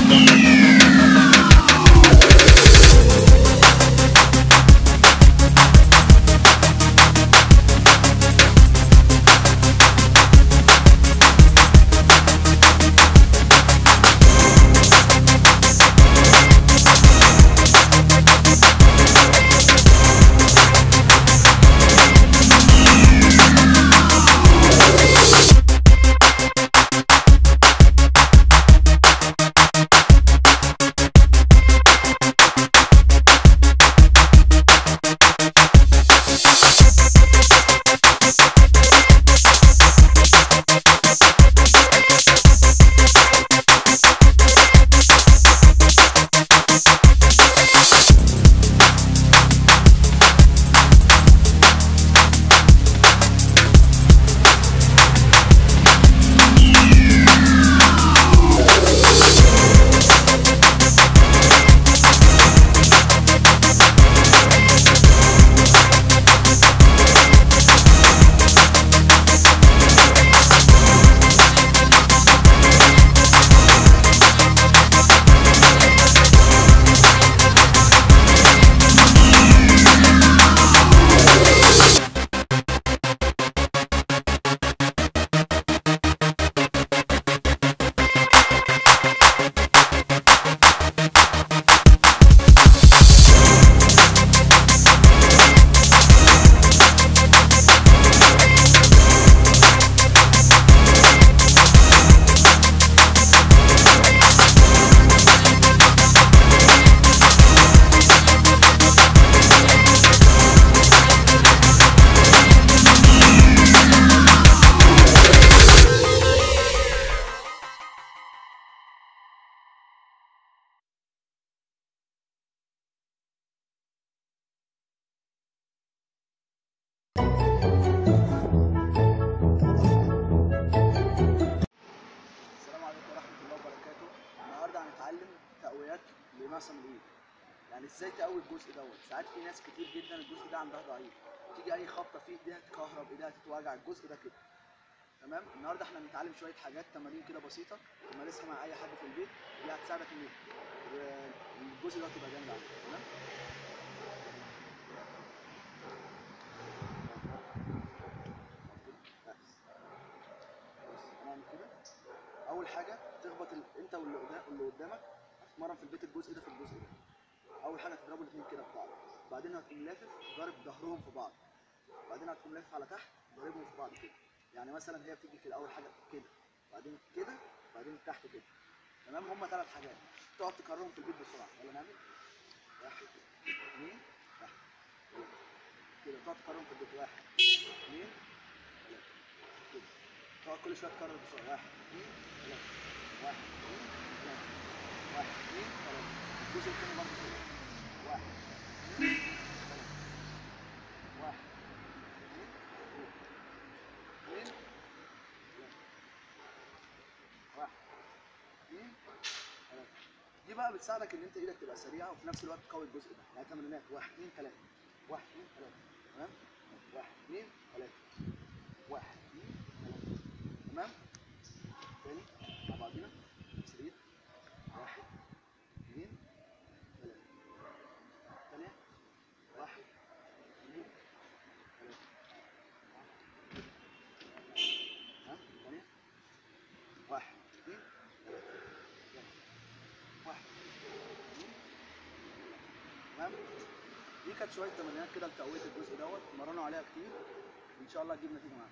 معصم الايد يعني ازاي تقوي الجزء دوت ساعات في ناس كتير جدا الجزء ده عندها ضعيف تيجي اي خبطه في ايديها تكهرب ايديها تتوجع الجزء ده كده تمام النهارده احنا هنتعلم شويه حاجات تمارين كده بسيطه تمارسها مع اي حد في البيت دي هتساعدك ان ال- الجزء ده تبقى جامد عندك تمام بس. بص، هنعمل كده اول حاجه تخبط ال... انت واللي قدام اللي قدامك هتتمرن في البيت الجزء ده في الجزء ده اول حاجه تضربوا الاثنين كده في بعض بعدين هتقوم لافف ضارب ظهرهم في بعض بعدين هتقوم لافف على تحت ضاربهم في بعض كده يعني مثلا هي بتيجي كده اول حاجه كده بعدين كده بعدين تحت كده تمام هما ثلاث حاجات تقعد تكررهم في البيت بسرعه يلا نعمل واحد اثنين واحد ثلاثة. كده تقعد تكررهم في البيت واحد اثنين ثلاثة كده تقعد كل شويه تكرر بسرعه واحد اثنين ثلاثة واحد اثنين ثلاثة واحد اثنين ثلاثة الجزء الثاني برضه كده واحد اثنين ثلاثة واحد اثنين ثلاثة اثنين ثلاثة واحد اثنين ثلاثة دي بقى بتساعدك ان انت ايدك تبقى سريعه وفي نفس الوقت تقوي الجزء ده يعني تمرينات واحد اثنين ثلاثة واحد اثنين ثلاثة تمام واحد اثنين ثلاثة واحد اثنين ثلاثة تمام تاني مع بعضينا سريع واحد اثنين ثلاثة ثانية واحد اثنين ثلاثة ها ثانية واحد اثنين ثلاثة يلا. واحد اثنين تمام دي كانت شوية تمرينات كده لتقوية الجزء دوت اتمرنوا عليها كتير وإن شاء الله تجيب نتيجة معانا